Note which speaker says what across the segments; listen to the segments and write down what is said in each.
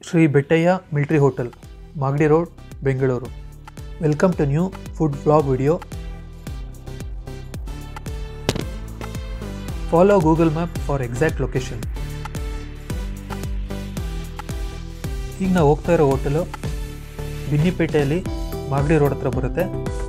Speaker 1: Shri Bettaiah military hotel Magadi road Bengaluru welcome to new food vlog video follow Google map for exact location ಈಗ ನಾವು ಹೋಗ್ತಾ ಇರೋ hotel ಬಿನ್ನಿಪೇಟೆಯಲ್ಲಿ Magadi road ಹತ್ರ ಬರುತ್ತೆ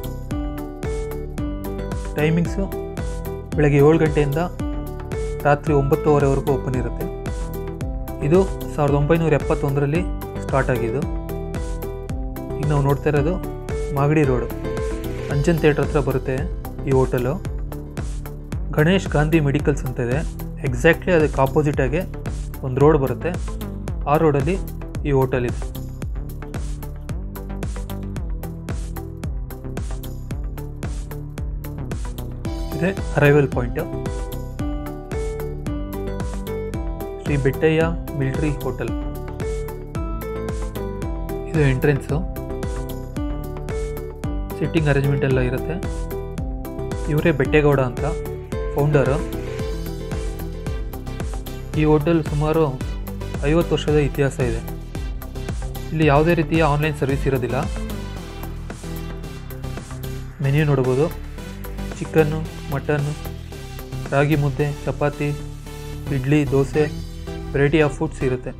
Speaker 1: ಟೈಮಿಂಗ್ಸು ಬೆಳಗ್ಗೆ ಏಳು ಗಂಟೆಯಿಂದ ರಾತ್ರಿ ಒಂಬತ್ತುವರೆವರೆಗೂ ಓಪನ್ ಇರುತ್ತೆ ಇದು ಸಾವಿರದ ಒಂಬೈನೂರ ಎಪ್ಪತ್ತೊಂದರಲ್ಲಿ ಸ್ಟಾರ್ಟ್ ಆಗಿದ್ದು ಈಗ ನಾವು ನೋಡ್ತಾ ಇರೋದು ಮಾಗಡಿ ರೋಡು ಅಂಜನ್ ಥಿಯೇಟ್ರ್ ಹತ್ರ ಬರುತ್ತೆ ಈ ಹೋಟೆಲು ಗಣೇಶ್ ಗಾಂಧಿ ಮೆಡಿಕಲ್ಸ್ ಅಂತ ಇದೆ ಎಕ್ಸಾಕ್ಟ್ಲಿ ಅದಕ್ಕೆ ಆಪೋಸಿಟಾಗೆ ಒಂದು ರೋಡ್ ಬರುತ್ತೆ ಆ ರೋಡಲ್ಲಿ ಈ ಹೋಟೆಲ್ ಇದೆ ಇದೆ arrival point Shri Bettaiah military hotel ಇದು ಎಂಟ್ರೆನ್ಸು ಸಿಟ್ಟಿಂಗ್ ಅರೇಂಜ್ಮೆಂಟ್ ಎಲ್ಲ ಇರುತ್ತೆ ಇವರೇ ಬೆಟ್ಟೇಗೌಡ ಅಂತ ಫೌಂಡರು ಈ ಹೋಟೆಲ್ ಸುಮಾರು ಐವತ್ತು ವರ್ಷದ ಇತಿಹಾಸ ಇದೆ ಇಲ್ಲಿ ಯಾವುದೇ ರೀತಿಯ ಆನ್ಲೈನ್ ಸರ್ವಿಸ್ ಇರೋದಿಲ್ಲ ಮೆನ್ಯೂ ನೋಡ್ಬೋದು chicken mutton ragi mudde chapati idli dosa variety of foods ಇರುತ್ತೆ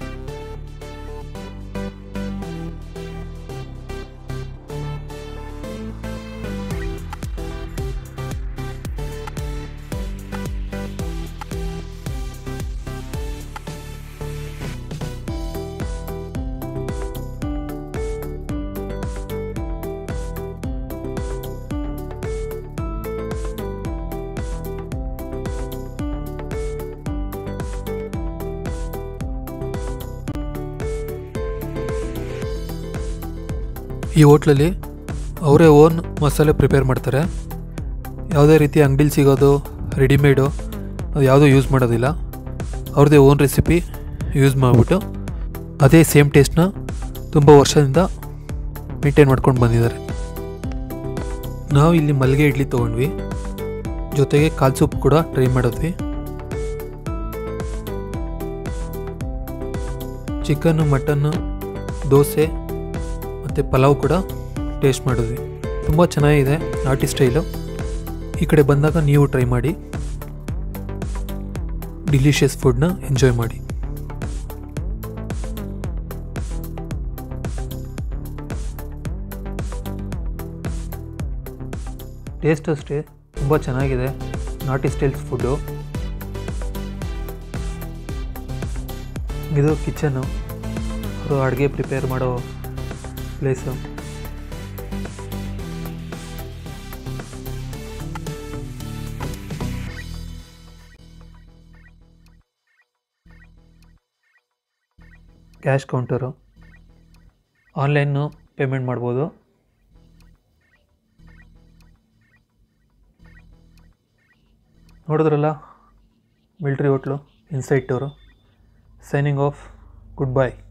Speaker 1: ಈ ಹೋಟ್ಲಲ್ಲಿ ಅವರೇ ಓನ್ ಮಸಾಲೆ ಪ್ರಿಪೇರ್ ಮಾಡ್ತಾರೆ ಯಾವುದೇ ರೀತಿ ಅಂಗಡಿಲಿ ಸಿಗೋದು ರೆಡಿಮೇಡು ಅದು ಯಾವುದೂ ಯೂಸ್ ಮಾಡೋದಿಲ್ಲ ಅವ್ರದ್ದೇ ಓನ್ ರೆಸಿಪಿ ಯೂಸ್ ಮಾಡಿಬಿಟ್ಟು ಅದೇ ಸೇಮ್ ಟೇಸ್ಟ್ನ ತುಂಬ ವರ್ಷದಿಂದ ಮೇಂಟೈನ್ ಮಾಡ್ಕೊಂಡು ಬಂದಿದ್ದಾರೆ ನಾವು ಇಲ್ಲಿ ಮಲ್ಲಿಗೆ ಇಡ್ಲಿ ತೊಗೊಂಡ್ವಿ ಜೊತೆಗೆ ಕಾಲ್ ಸೂಪ್ ಕೂಡ ಟ್ರೈ ಮಾಡಿದ್ವಿ ಚಿಕನ್ನು ಮಟನ್ನು ದೋಸೆ ಮತ್ತು ಪಲಾವ್ ಕೂಡ ಟೇಸ್ಟ್ ಮಾಡಿದ್ವಿ ತುಂಬ ಚೆನ್ನಾಗಿದೆ ನಾಟಿ ಸ್ಟೈಲು ಈ ಕಡೆ ಬಂದಾಗ ನೀವು ಟ್ರೈ ಮಾಡಿ ಡಿಲಿಷಿಯಸ್ ಫುಡ್ನ ಎಂಜಾಯ್ ಮಾಡಿ ಟೇಸ್ಟ್ ಅಷ್ಟೇ ತುಂಬ ಚೆನ್ನಾಗಿದೆ ನಾಟಿ ಸ್ಟೈಲ್ಸ್ ಫುಡ್ಡು ಇದು ಕಿಚನ್ನು ಅವರು ಅಡುಗೆ ಪ್ರಿಪೇರ್ ಮಾಡೋ place cash counter online payment ಮಾಡ್ಬೋದು ನೋಡಿದ್ರಲ್ಲ military hotel inside tour signing off good bye